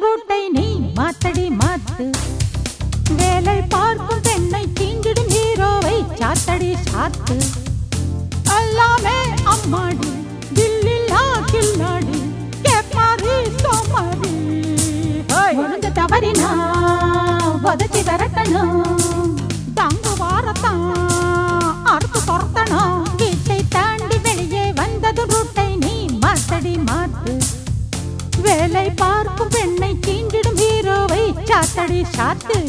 ரூட்டை நீ மாத்தடி மாத்து வேலை பார்க்கும் பெண்ணை தீண்டிடும் ஹீரோவை சாத்தடி சாத்து எல்லாமே அம்மாடி தில்லில்லா கில்லாடி கேப்பாரி சோமாரி ஒழுங்கு தவறினா உதச்சி விரட்டணும் தங்கு வாரத்தான் அறுத்து பொறுத்தணும் வீட்டை தாண்டி வெளியே வந்தது ரூட்டை நீ மாத்தடி மாத்து வேலை பார்க்கும் பெண்ணை தீண்டிடும் ஹீரோவை சாத்தடி சாத்து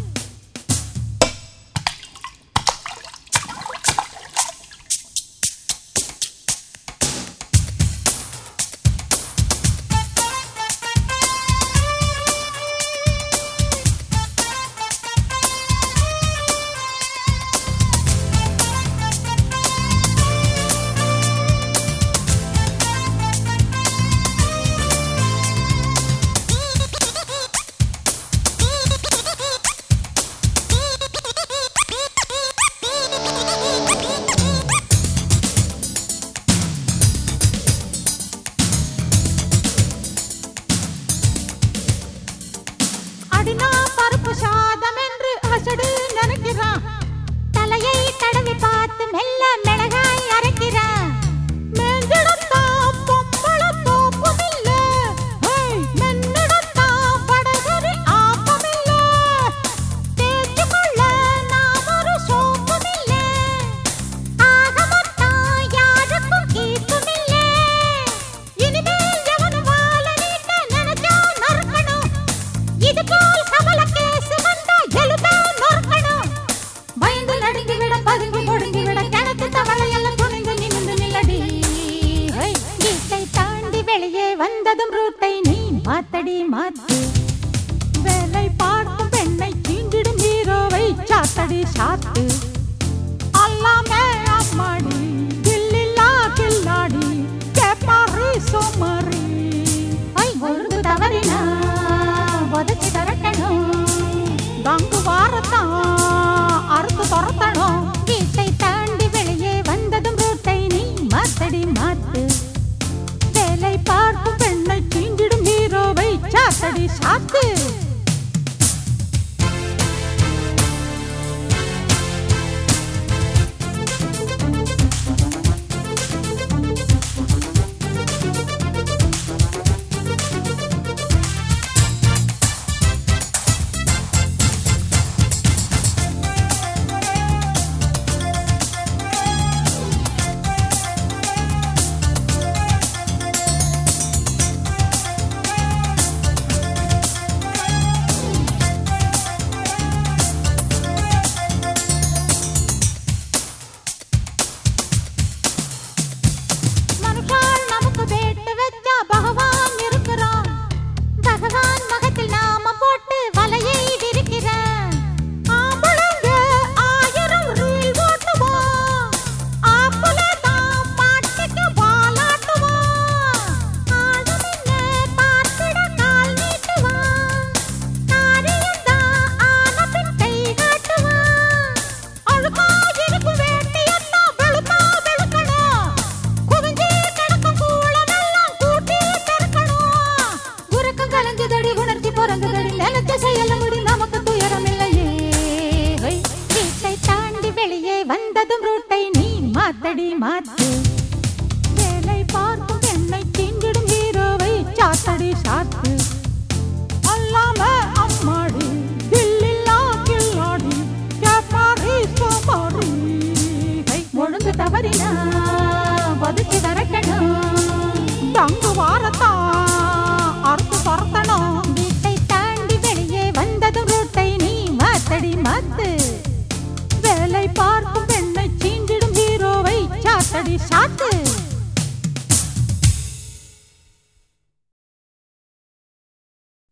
அடினா பருப்பு சாதம் என்று அசடு நினைக்கிறான் தலையை தடவி பார்த்து மெல்ல மிளகாய் அரைக்கிறான் மேஞ்செடுத்தா பொம்பளை தோப்புமில்ல. ஹேய், மென்னெடுத்தா வடகரி ஆப்பமில்ல. தேய்ச்சுக்கொள்ள நாம் ஒரு சோப்புமில்ல. ஆக மொத்தம் யாருக்கும் கீப்புமில்ல. இனிமேல் எவனும் வாழ நீட்ட நினைச்சா நறுக்கணும். இதுபோல் கமல கேசு வந்தா எழுத நொறுக்கணும். பயந்து நடுங்கி விட பதுங்கி ஒடுங்கி விட கிணத்து தவளை எல்லாம் துணிந்து நிமிந்து நில்லடி ஹேய், வீட்டை தாண்டி வெளியே வந்ததும் ரூட்டை நீ மாத்தடி மாத்து வேலை பார்க்கும் பெண்ணை தீண்டிடும் ஹீரோவை சாத்தடி சாத்து அல்லாமே அம்மாடி தில்லில்லா கில்லாடி கேப்பாரி சோமாரி ஐ ஒழுங்கு தவறினா உதச்சி தரட்டணும் தங்கு வாரத்தான் அறுத்து துரத்தணும் வீட்டை தாண்டி வெளியே வந்ததும் ரூட்டை நீ மாத்தடி மாத்து வேலை பார்க்கும் பெண்ணை தீண்டிடும் ஹீரோவை சாத்தடி சாத்து மனுஷால் நமக்கு வேட்டு வச்சா பகவான் இருக்கிறான் பகவான் மகத்தில் நாம போட்டு வலையை விரிக்கிறான் ஆம்பளைங்க ஆயிரம் ரீல் ஓட்டுவோம் ஆப்புல தான் பாட்டுக்கு வாலாட்டுவோம் ஆடுமென்ன பார்த்திட கால் நீட்டுவான் காரியந்தான் ஆன பின் கை காட்டுவான் அழுக்கா இருக்கும் வேட்டியெல்லாம் வெளுத்தா வெளுக்கணும் குவிஞ்சி கிடக்கும் கூளமெல்லாம் கூட்டி பெருக்கணும் உறக்கம் கலங்குதடி உணர்ச்சி பிறங்குதடி நினைச்ச செயல முடி நமக்கு துயரம் இல்லையே ஹை, வீட்டை தாண்டி வெளியே வந்ததும் ரூட்டை நீ மாத்தடி மாத்து வேலை பார்க்கும் பெண்ணை தீண்டிடும் ஹீரோவை சாத்தடி சாத்து அல்லாம அம்மாடி தில்லில்லா கில்லாடி கேப்பாரி சோமாரி ஹை, ஒழுங்கு தவறினா ஒதுக்கி வரக்கணும் தங்கு வாரத்தான் அறுத்து பறத்தணும் வீட்டை தாண்டி வெளியே வந்ததும் ரூட்டை நீ மாத்தடி மாத்து வேலை பார்க்கும் பெண்ணை சீண்டிடும் ஹீரோவை சாத்தடி சாத்து